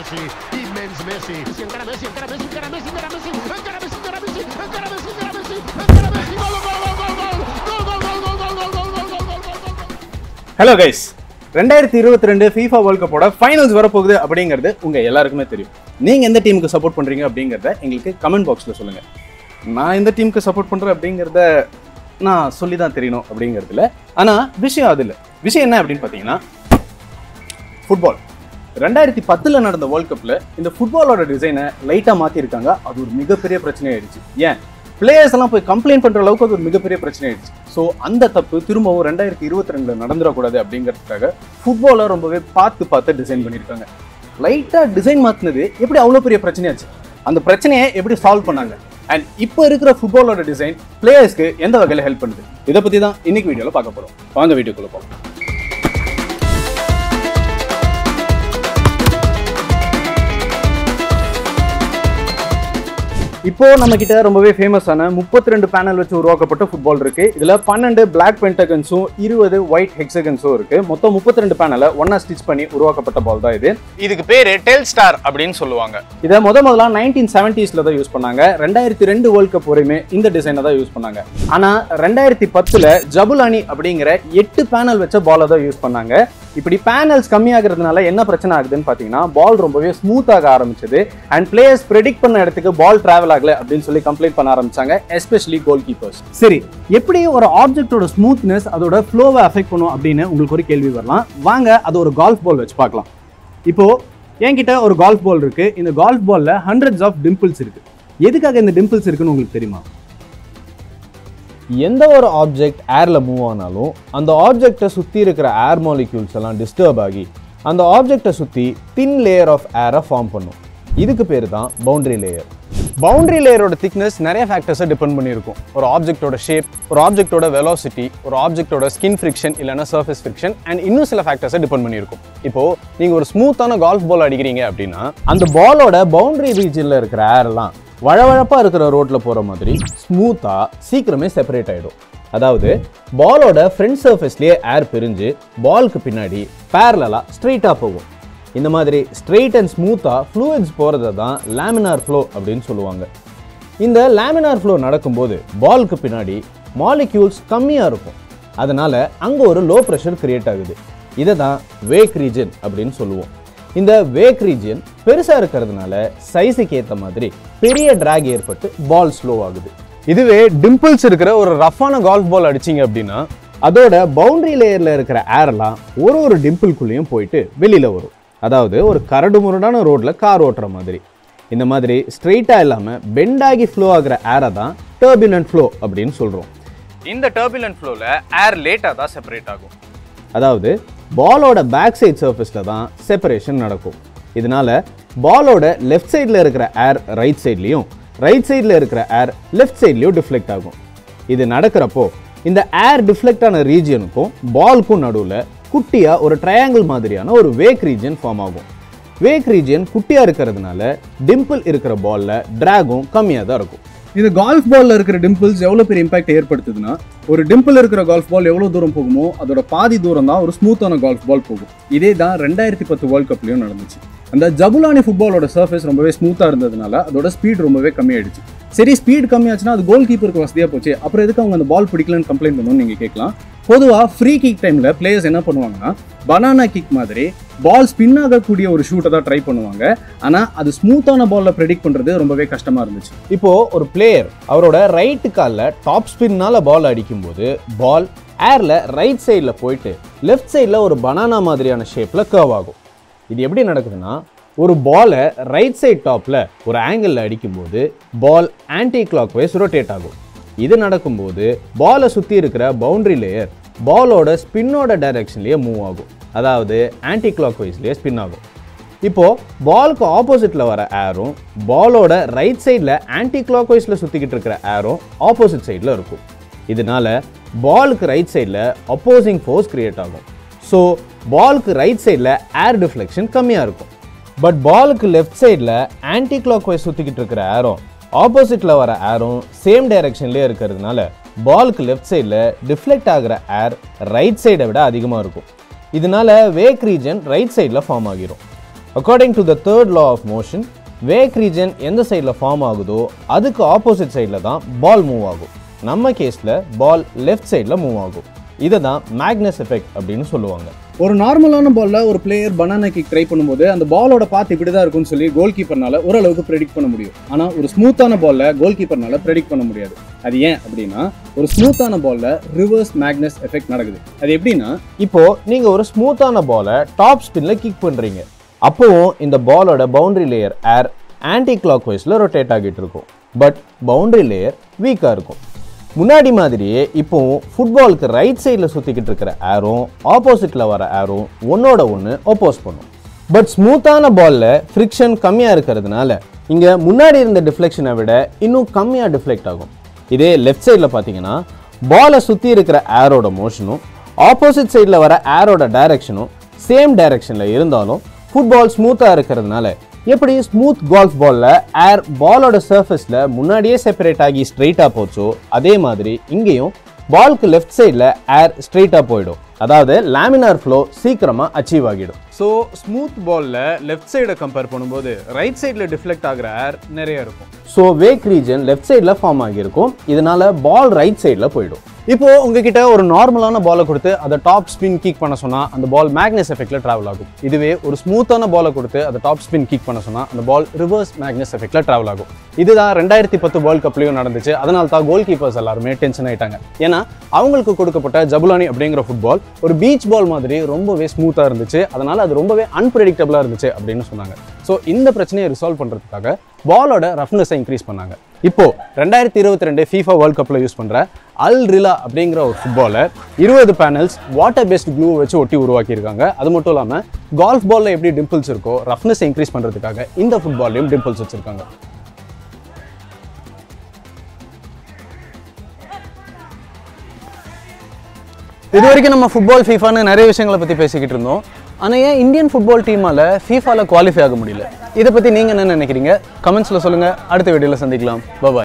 Messi, immens Messi. Messi, encara Messi, encara Messi, encara Messi, encara Messi, encara Messi, encara Messi, encara Messi, encara Messi, encara Messi, gol, gol, gol, gol, gol, gol, gol, gol, gol, gol, gol, gol, gol, gol, gol, gol. Hello guys ரெண்டாயிரத்தி இருபத்தி ரெண்டு FIFA world கப்போட finals வரப்போகுது அப்படிங்கிறது உங்க எல்லாருக்குமே தெரியும் நீங்க எந்த டீமுக்கு சப்போர்ட் பண்றீங்க அப்படிங்கிறத எங்களுக்கு கமெண்ட் பாக்ஸ்ல சொல்லுங்க நான் எந்த டீமுக்கு சப்போர்ட் பண்றேன் அப்படிங்கிறத நான் சொல்லி தான் தெரியணும் அப்படிங்கிறதுல ஆனா விஷயம் அது இல்லை விஷயம் என்ன அப்படின்னு பார்த்தீங்கன்னா ஃபுட்பால் ரெண்டாயிரத்தி பத்தில் நடந்த வேர்ல்ட் கப்பில் இந்த ஃபுட்பாலோட டிசைனை லைட்டாக மாற்றிருக்காங்க அது ஒரு மிகப்பெரிய பிரச்சனை ஆயிடுச்சு ஏன் பிளேயர்ஸ் எல்லாம் போய் கம்ப்ளைண்ட் பண்ணுற அளவுக்கு அது ஒரு மிகப்பெரிய பிரச்சனை ஆயிடுச்சு ஸோ அந்த தப்பு திரும்பவும் ரெண்டாயிரத்தி இருபத்தி ரெண்டில் நடந்துடக்கூடாது அப்படிங்கிறதுக்காக ஃபுட்பாலை ரொம்பவே பார்த்து பார்த்து டிசைன் பண்ணியிருக்காங்க லைட்டாக டிசைன் மாற்றினது எப்படி அவ்வளோ பெரிய பிரச்சனையாச்சு அந்த பிரச்சனையை எப்படி சால்வ் பண்ணாங்க அண்ட் இப்போ இருக்கிற ஃபுட்பாலோட டிசைன் பிளேயர்ஸ்க்கு எந்த வகையில் ஹெல்ப் பண்ணுது இதை பற்றி தான் இன்னைக்கு வீடியோவில் பார்க்க போகிறோம் வாங்க வீடியோக்குள்ளே போகலாம் இப்போ நம்ம கிட்ட ரொம்பவே ஃபேமஸான முப்பத்தி ரெண்டு பேனல் வச்சு உருவாக்கப்பட்ட ஃபுட்பால் இருக்கு இதுல பன்னெண்டு பிளாக் பென்டகன்ஸும் இருபது ஒயிட் ஹெக்ஸகன்ஸும் இருக்கு மொத்தம் முப்பத்தி ரெண்டு பேனலை ஒன்னா ஸ்டிச் பண்ணி உருவாக்கப்பட்ட பால் தான் இது இதுக்கு பேரு டெல் ஸ்டார் அப்படின்னு சொல்லுவாங்க இதை முத முதல்ல நைன்டீன் செவன்டிஸ்ல தான் யூஸ் பண்ணாங்க ரெண்டாயிரத்தி ரெண்டு வேர்ல்ட் கப் வரையுமே இந்த டிசைனை தான் யூஸ் பண்ணாங்க ஆனா ரெண்டாயிரத்தி பத்துல ஜபுலானி அப்படிங்கிற எட்டு பேனல் வச்ச பாலை தான் யூஸ் பண்ணாங்க இப்படி பேனல்ஸ் கம்மியாகிறதுனால என்ன பிரச்சனை ஆகுதுன்னு பார்த்தீங்கன்னா பால் ரொம்பவே ஸ்மூத் ஆக ஆரம்பிச்சது அண்ட் பிளேயர்ஸ் ப்ரெடிக்ட் பண்ண இடத்துக்கு பால் டிராவல் ஆகல அப்படின்னு சொல்லி கம்ப்ளைண்ட் பண்ண ஆரம்பிச்சாங்க எஸ்பெஷலி கோல் கீப்பர்ஸ் சரி எப்படி ஒரு ஆப்ஜெக்டோட ஸ்மூத்னஸ் அதோட ஃப்ளோவை அஃபெக்ட் பண்ணும் அப்படின்னு உங்களுக்கு ஒரு கேள்வி வரலாம் வாங்க அது ஒரு கால்ஃப் பால் வச்சு பார்க்கலாம் இப்போ என்கிட்ட ஒரு கால்ஃப் பால் இருக்கு இந்த கால்ஃப் பால்ல ஹண்ட்ரட்ஸ் ஆஃப் டிம்பிள்ஸ் இருக்கு எதுக்காக இந்த டிம்பிள்ஸ் இருக்குன்னு உங்களுக்கு தெரியுமா எந்த ஒரு ஆப்ஜெக்ட் ஏரில் மூவ் ஆனாலும் அந்த ஆப்ஜெக்டை சுற்றி இருக்கிற ஏர் மாலிக்யூல்ஸ் எல்லாம் டிஸ்டர்ப் ஆகி அந்த ஆப்ஜெக்டை சுற்றி தின் லேயர் ஆஃப் ஏரை ஃபார்ம் பண்ணும் இதுக்கு பேர் தான் பவுண்டரி லேயர் பவுண்டரி லேயரோட திக்னஸ் நிறைய ஃபேக்டர்ஸை டிபெண்ட் பண்ணியிருக்கும் ஒரு ஆப்ஜெக்ட்டோட ஷேப் ஒரு ஆப்ஜெக்ட்டோட வெலாசிட்டி ஒரு ஆப்ஜெக்ட்டோட ஸ்கின் ஃப்ரிக்ஷன் இல்லைனா சர்ஃபேஸ் ஃப்ரிக்ஷன் அண்ட் இன்னும் சில ஃபேக்டர்ஸை டிபெண்ட் பண்ணியிருக்கும் இப்போ நீங்கள் ஒரு ஸ்மூத்தான கால்ஃப் பால் அடிக்கிறீங்க அப்படின்னா அந்த பாலோட பவுண்டரி ரீஜனில் இருக்கிற ஏர்லாம் வழவழப்பாக இருக்கிற ரோட்டில் போகிற மாதிரி ஸ்மூத்தாக சீக்கிரமே செப்பரேட் ஆகிடும் அதாவது பாலோட ஃப்ரண்ட் சர்ஃபேஸ்லேயே ஏர் பிரிஞ்சு பாலுக்கு பின்னாடி பேரலாக ஸ்ட்ரெயிட்டாக போகும் இந்த மாதிரி ஸ்ட்ரெயிட் அண்ட் ஸ்மூத்தாக ஃப்ளூயிட்ஸ் போகிறத தான் லேமினார் ஃப்ளோ அப்படின்னு சொல்லுவாங்க இந்த லேமினார் ஃப்ளோ நடக்கும்போது பாலுக்கு பின்னாடி மாலிக்யூல்ஸ் கம்மியாக இருக்கும் அதனால் அங்கே ஒரு லோ ப்ரெஷர் கிரியேட் ஆகுது இதை தான் வேக் ரீஜன் அப்படின்னு சொல்லுவோம் இந்த வேக் ரீஜன் பெருசாக இருக்கிறதுனால சைஸுக்கு ஏற்ற மாதிரி பெரிய டிராக் ஏற்பட்டு பால் ஸ்லோ ஆகுது இதுவே டிம்பிள்ஸ் இருக்கிற ஒரு ரஃப்பான கால்ஃப் பால் அடிச்சீங்க அப்படின்னா அதோட பவுண்டரி லேயரில் இருக்கிற ஏர்லாம் ஒரு ஒரு டிம்பிள்குள்ளேயும் போயிட்டு வெளியில் வரும் அதாவது ஒரு கரடு முரடான ரோட்டில் கார் ஓட்டுற மாதிரி இந்த மாதிரி ஸ்ட்ரெயிட்டாக இல்லாமல் பெண்டாகி ஃப்ளோ ஆகிற ஏரை தான் டர்புலன்ட் ஃப்ளோ அப்படின்னு சொல்கிறோம் இந்த டர்புலன்ட் ஃப்ளோவில் ஏர் லேட்டாக தான் செப்பரேட் ஆகும் அதாவது பாலோட பேக் சைட் சர்ஃபேஸில் தான் செப்பரேஷன் நடக்கும் இதனால பாலோட லெஃப்ட் சைடில் இருக்கிற ஏர் ரைட் சைட்லேயும் ரைட் சைடில் இருக்கிற ஏர் லெஃப்ட் சைட்லேயும் டிஃப்ளெக்ட் ஆகும் இது நடக்கிறப்போ இந்த ஏர் டிஃப்ளெக்ட் ஆன ரீஜியனுக்கும் பால்க்கும் நடுவில் குட்டியாக ஒரு ட்ரையாங்கிள் மாதிரியான ஒரு வேக் ரீஜன் ஃபார்ம் ஆகும் வேக் ரீஜன் குட்டியாக இருக்கிறதுனால டிம்பிள் இருக்கிற பாலில் டிராகும் கம்மியாக தான் இருக்கும் இது கால்ஃப் பால்ல இருக்கிற டிம்பிள்ஸ் எவ்வளோ பெரிய இம்பாக்ட் ஏற்படுத்துதுன்னா ஒரு டிம்பிள் இருக்கிற கால்ஃப் பால் எவ்வளோ தூரம் போகுமோ அதோட பாதி தூரம் தான் ஒரு ஸ்மூத்தான கால்ஃப் பால் போகும் இதே தான் ரெண்டாயிரத்தி பத்து வேர்ல்ட் கப்லையும் நடந்துச்சு அந்த ஜபுலானி ஃபுட்பாலோட சர்ஃபேஸ் ரொம்பவே ஸ்மூத்தாக இருந்ததுனால அதோட ஸ்பீட் ரொம்பவே கம்மியாயிடுச்சு சரி ஸ்பீட் கம்மியாச்சுன்னா அது கோல் கீப்பருக்கு வசதியாக போச்சு அப்புறம் எதுக்கு அவங்க அந்த பால் பிடிக்கலன்னு கம்ப்ளைண்ட் பண்ணணும்னு நீங்கள் கேட்கலாம் பொதுவாக ஃப்ரீ கிக் டைமில் பிளேயர்ஸ் என்ன பண்ணுவாங்கன்னா பனானா கிக் மாதிரி பால் ஸ்பின் ஆகக்கூடிய ஒரு ஷூட்டை தான் ட்ரை பண்ணுவாங்க ஆனால் அது ஸ்மூத்தான பாலில் ப்ரெடிக்ட் பண்ணுறது ரொம்பவே கஷ்டமாக இருந்துச்சு இப்போ ஒரு பிளேயர் அவரோட ரைட்டு காலில் டாப் ஸ்பின்னால பால் அடிக்கும்போது பால் ஏரில் ரைட் சைடில் போயிட்டு லெஃப்ட் சைடில் ஒரு பனானா மாதிரியான ஷேப்பில் கர்வ் ஆகும் இது எப்படி நடக்குதுன்னா ஒரு பாலை ரைட் சைட் டாப்பில் ஒரு ஆங்கிளில் அடிக்கும்போது ball anticlockwise rotate ஆகும் இது நடக்கும்போது பாலை சுற்றி இருக்கிற பவுண்டரி லேயர் பாலோட ஸ்பின்னோட டைரக்ஷன்லேயே மூவ் ஆகும் அதாவது ஆன்டி கிளாக் வைஸ்லேயே ஸ்பின் ஆகும் இப்போ பாலுக்கு ஆப்போசிட்ல வர ஏரும் பாலோட ரைட் சைடில் ஆன்டி கிளாக் வைஸில் சுற்றிக்கிட்டு இருக்கிற ஏரும் ஆப்போசிட் சைடில் இருக்கும் இதனால பாலுக்கு ரைட் சைடில் அப்போசிங் ஃபோர்ஸ் கிரியேட் ஆகும் ஸோ பாலுக்கு ரைட் சைடில் ஏர் டிஃப்ளெக்ஷன் கம்மியாக இருக்கும் பட் பாலுக்கு லெஃப்ட் சைடில் ஆன்டி கிளாக் வைஸ் சுற்றிக்கிட்டு இருக்கிற ஏரும் ஆப்போசிட்டில் வர ஏரும் சேம் டைரக்ஷன்லேயே இருக்கிறதுனால பாலுக்கு லெஃப்ட் சைடில் டிஃப்ளெக்ட் ஆகிற ஏர் ரைட் சைடை விட அதிகமாக இருக்கும் இதனால வேக் ரீஜன் ரைட் சைடில் ஃபார்ம் ஆகிரும் according to the third law of motion wake region எந்த சைடில் ஃபார்ம் ஆகுதோ அதுக்கு ஆப்போசிட் சைடில் தான் பால் மூவ் ஆகும் நம்ம கேஸில் பால் லெஃப்ட் சைடில் மூவ் ஆகும் இதை தான் மேக்னஸ் எஃபெக்ட் அப்படின்னு சொல்லுவாங்க ஒரு நார்மலான பால்ல ஒரு பிளேயர் பனானா கிக் ட்ரை பண்ணும்போது அந்த பாலோட பாத் இப்படி தான் இருக்கும்னு சொல்லி கோல் கீப்பர்னால ஓரளவுக்கு ப்ரெடிக்ட் பண்ண முடியும் ஆனா ஒரு ஸ்மூத்தான பால்ல கோல் கீப்பர்னால ப்ரெடிக்ட் பண்ண முடியாது அது ஏன் அப்படின்னா ஒரு ஸ்மூத்தான பால்ல ரிவர்ஸ் மேக்னஸ் எஃபெக்ட் நடக்குது அது எப்படின்னா இப்போ நீங்க ஒரு ஸ்மூத்தான பாலை டாப் ஸ்பின்ல கிக் பண்றீங்க அப்போவும் இந்த பாலோட பவுண்டரி லேயர் ஏர் ஆன்டி கிளாக் வைஸ்ல ரொட்டேட் ஆகிட்டு இருக்கும் பட் பவுண்டரி லேயர் வீக்கா இருக்கும் முன்னாடி மாதிரியே இப்போவும் ஃபுட்பாலுக்கு ரைட் சைடில் சுற்றிக்கிட்டு இருக்கிற ஏரும் ஆப்போசிட்டில் வர ஏரும் ஒன்னோட ஒன்று ஒப்போஸ் பண்ணும் பட் ஸ்மூத்தான பாலில் ஃப்ரிக்ஷன் கம்மியாக இருக்கிறதுனால இங்கே முன்னாடி இருந்த டிஃப்ளெக்ஷனை விட இன்னும் கம்மியாக டிஃப்ளெக்ட் ஆகும் இதே லெஃப்ட் சைடில் பார்த்தீங்கன்னா பாலை சுற்றி இருக்கிற ஏரோட மோஷனும் ஆப்போசிட் சைடில் வர ஏரோட டைரக்ஷனும் சேம் டைரக்ஷனில் இருந்தாலும் ஃபுட்பால் ஸ்மூத்தாக இருக்கிறதுனால எப்படி ஸ்மூத் கால்ஃப் பால்ல ஏர் பாலோட சர்ஃபேஸில் முன்னாடியே செப்பரேட் ஆகி ஸ்ட்ரைட்டாக போச்சோ அதே மாதிரி இங்கேயும் பால்க்கு லெஃப்ட் சைடில் ஏர் ஸ்ட்ரைட்டாக போயிடும் அதாவது லேமினார் ஃப்ளோ சீக்கிரமாக அச்சீவ் ஆகிடும் ஸோ ஸ்மூத் பால்ல லெஃப்ட் சைடை கம்பேர் பண்ணும்போது ரைட் சைடில் டிஃப்ளெக்ட் ஆகிற ஏர் நிறைய இருக்கும் ஸோ வேக் ரீஜன் லெஃப்ட் சைடில் ஃபார்ம் ஆகியிருக்கும் இதனால பால் ரைட் சைடில் போயிடும் இப்போ உங்ககிட்ட ஒரு நார்மலான பாலை கொடுத்து அதை டாப் ஸ்பின் கிக் பண்ண சொன்னா அந்த பால் மேக்னஸ் எஃபெக்ட்ல டிராவல் ஆகும் இதுவே ஒரு ஸ்மூத்தான பாலை கொடுத்து அதை டாப் ஸ்பின் கிக் பண்ண சொன்னா அந்த பால் ரிவர்ஸ் மேக்னஸ் எஃபெக்ட்ல டிராவல் ஆகும் இதுதான் ரெண்டாயிரத்தி பத்து வேர்ல்ட் கப்லயும் நடந்துச்சு அதனால தான் கோல் கீப்பர்ஸ் எல்லாருமே டென்ஷன் ஆயிட்டாங்க ஏன்னா அவங்களுக்கு கொடுக்கப்பட்ட ஜபுலானி அப்படிங்கிற ஃபுட்பால் ஒரு பீச் பால் மாதிரி ரொம்பவே ஸ்மூத்தா இருந்துச்சு அதனால அது ரொம்பவே அன்பிரடிக்டபிளா இருந்துச்சு அப்படின்னு சொன்னாங்க ஸோ இந்த பிரச்சனையை ரிசால்வ் பண்றதுக்காக பாலோட ரஃப்னஸை இன்க்ரீஸ் பண்ணாங்க இப்போ ரெண்டாயிரத்தி இருபத்தி ரெண்டு ஃபீஃபா வேர்ல்ட் கப்பில் யூஸ் பண்ணுற அல் ரிலா அப்படிங்கிற ஒரு ஃபுட்பாலை இருபது பேனல்ஸ் வாட்டர் பேஸ்ட் க்ளூ வச்சு ஒட்டி உருவாக்கியிருக்காங்க அது மட்டும் இல்லாமல் கால்ஃப் பாலில் எப்படி டிம்பிள்ஸ் இருக்கோ ரஃப்னஸ் இன்க்ரீஸ் பண்ணுறதுக்காக இந்த ஃபுட்பால்லையும் டிம்பிள்ஸ் வச்சுருக்காங்க இது வரைக்கும் நம்ம ஃபுட்பால் ஃபீஃபான்னு நிறைய விஷயங்களை பற்றி பேசிக்கிட்டு இருந்தோம் ஆனால் ஏன் இந்தியன் ஃபுட்பால் டீமால் ஃபீஃபாவில் குவாலிஃபை ஆக முடியல இதை பற்றி நீங்கள் என்ன நினைக்கிறீங்க கமெண்ட்ஸில் சொல்லுங்கள் அடுத்த வீடியோவில் சந்திக்கலாம் பாய்